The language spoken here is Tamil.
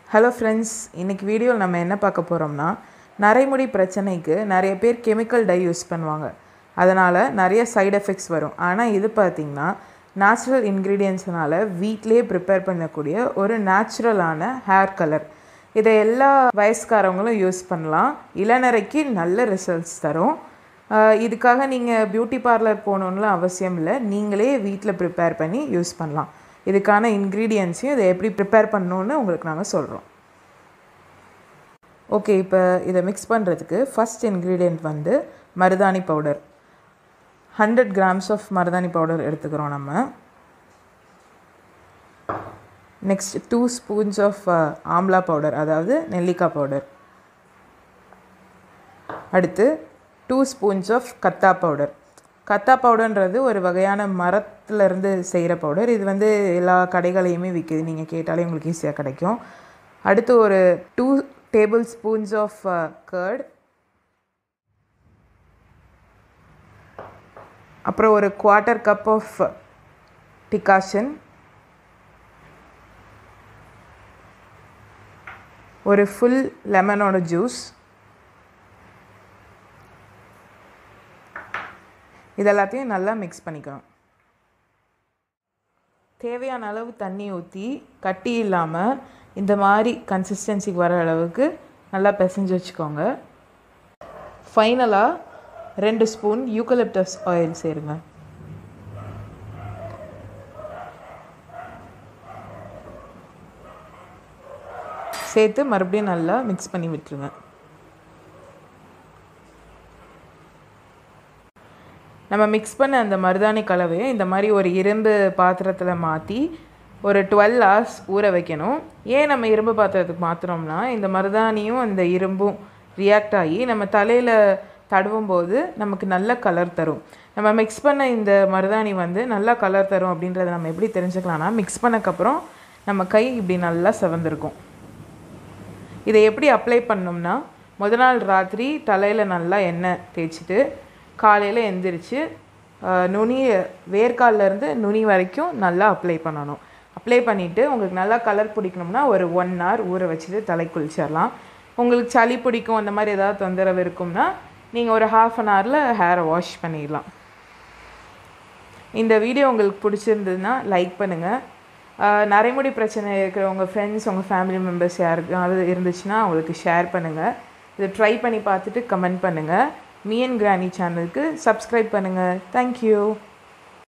ஹலோ ஃப்ரெண்ட்ஸ் இன்றைக்கி வீடியோவில் நம்ம என்ன பார்க்க போகிறோம்னா நரைமுடி பிரச்சனைக்கு நிறைய பேர் கெமிக்கல் டை யூஸ் பண்ணுவாங்க அதனால் நிறைய சைடு எஃபெக்ட்ஸ் வரும் ஆனால் இது பார்த்திங்கன்னா நேச்சுரல் இன்க்ரீடியன்ஸ்னால வீட்டிலே ப்ரிப்பேர் பண்ணக்கூடிய ஒரு நேச்சுரலான ஹேர் கலர் இதை எல்லா வயசுக்காரவங்களும் யூஸ் பண்ணலாம் இளநரைக்கு நல்ல ரிசல்ட்ஸ் தரும் ஆஹ் இதுக்காக நீங்கள் பியூட்டி பார்லர் போகணுன்னுலாம் அவசியம் இல்லை நீங்களே வீட்டில் ப்ரிப்பேர் பண்ணி யூஸ் பண்ணலாம் இதுக்கான இன்க்ரீடியன்ஸையும் இதை எப்படி ப்ரிப்பேர் பண்ணணுன்னு உங்களுக்கு நாங்கள் சொல்கிறோம் ஓகே இப்போ இதை மிக்ஸ் பண்ணுறதுக்கு ஃபஸ்ட் இன்க்ரீடியண்ட் வந்து மருதாணி பவுடர் ஹண்ட்ரட் கிராம்ஸ் ஆஃப் மருதாணி பவுடர் எடுத்துக்கிறோம் நம்ம next two spoons of amla powder அதாவது நெல்லிக்காய் பவுடர் அடுத்து டூ ஸ்பூன்ஸ் ஆஃப் கத்தா பவுடர் கத்தா பவுடர்ன்றது ஒரு வகையான மரத்துலேருந்து செய்கிற பவுடர் இது வந்து எல்லா கடைகளையுமே விற்கிது நீங்கள் கேட்டாலே உங்களுக்கு ஈஸியாக கிடைக்கும் அடுத்து ஒரு two tablespoons of curd அப்புறம் ஒரு குவார்ட்டர் கப் ஆஃப் டிகாஷன் ஒரு ஃபுல் லெமனோட ஜூஸ் இதெல்லாத்தையும் நல்லா மிக்ஸ் பண்ணிக்கணும் தேவையான அளவு தண்ணி ஊற்றி கட்டி இல்லாமல் இந்த மாதிரி கன்சிஸ்டன்சிக்கு வர அளவுக்கு நல்லா பிசைஞ்சு வச்சுக்கோங்க ஃபைனலாக ரெண்டு ஸ்பூன் யூக்கலிப்டஸ் ஆயில் சேருங்க சேர்த்து மறுபடியும் நல்லா மிக்ஸ் பண்ணி விட்டுருங்க நம்ம மிக்ஸ் பண்ண அந்த மருதாணி கலவையை இந்த மாதிரி ஒரு இரும்பு பாத்திரத்தில் மாற்றி ஒரு டுவெல் ஹவர்ஸ் ஊற வைக்கணும் ஏன் நம்ம இரும்பு பாத்திரத்துக்கு மாற்றுறோம்னா இந்த மருதாணியும் அந்த இரும்பும் ரியாக்ட் ஆகி நம்ம தலையில் தடவும் போது நமக்கு நல்ல கலர் தரும் நம்ம மிக்ஸ் பண்ண இந்த மருதாணி வந்து நல்லா கலர் தரும் அப்படின்றத நம்ம எப்படி தெரிஞ்சுக்கலாம்னா மிக்ஸ் பண்ணக்கப்புறம் நம்ம கை இப்படி நல்லா செவந்திருக்கும் இதை எப்படி அப்ளை பண்ணோம்னா முத நாள் ராத்திரி தலையில் நல்லா எண்ணெய் தேய்ச்சிட்டு காலையில் எந்திரிச்சு ஆஹ், நுனி வேர்க்கால்லேருந்து நுனி வரைக்கும் நல்லா அப்ளை பண்ணணும் அப்ளை பண்ணிவிட்டு உங்களுக்கு நல்லா கலர் பிடிக்கணும்னா ஒரு ஒன் hour ஊற வச்சுட்டு தலை குளிச்சிடலாம் உங்களுக்கு சளி பிடிக்கும் அந்த மாதிரி ஏதாவது தொந்தரவு இருக்கும்னா நீங்கள் ஒரு ஹாஃப் அன் ஹவரில் ஹேரை வாஷ் பண்ணிடலாம் இந்த வீடியோ உங்களுக்கு பிடிச்சிருந்ததுன்னா லைக் பண்ணுங்கள் நரைமுடி பிரச்சனை இருக்கிற உங்கள் ஃப்ரெண்ட்ஸ் உங்கள் ஃபேமிலி மெம்பர்ஸ் யாருக்காவது இருந்துச்சுன்னா அவங்களுக்கு ஷேர் பண்ணுங்கள் இதை ட்ரை பண்ணி பார்த்துட்டு கமெண்ட் பண்ணுங்கள் மீ அண்ட் கிராணி சேனலுக்கு சப்ஸ்கிரைப் பண்ணுங்கள் தேங்க்யூ